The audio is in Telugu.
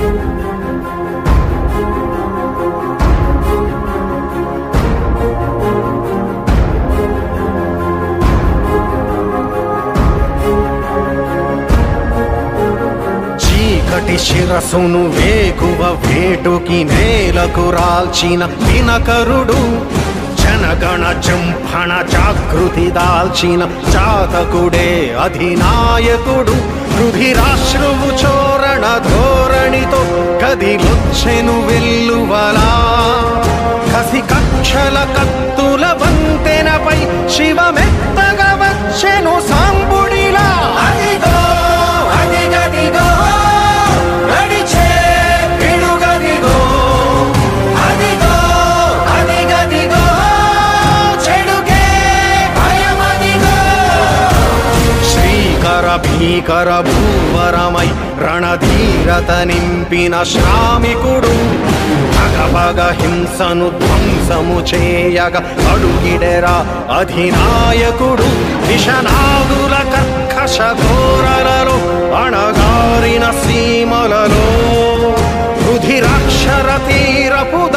చీకటి శిరసును వేకువ వేటుకి నేలకు రాల్చిన దినకరుడు జనగణ జంభణ జాగృతి దాల్చిన చాతకుడే అధినాయకుడు రుధిరాశ్రువు చోరణ ధోరణితో కదిలొచ్చెను వెల్లువలా కసి కక్షల కత్తుల వంతెనపై శివమెత్తగా వచ్చెను సాంబుడిలా అదిగో అదిగదిగో నడిచే పిడుగదిగో అదిగో అదిగదిగో చెడుకే భయమదిగో శ్రీకర భీకర భూవరమై రణధీరత నింపిన శ్రామికుడు భగభగ హింసను ధ్వంసము చేయగ అడుగిడెరా అధినాయకుడు విషనాగుల కర్కశ ఘోరలలో అణగారిన సీమలలో రుధిరాక్షర తీరపు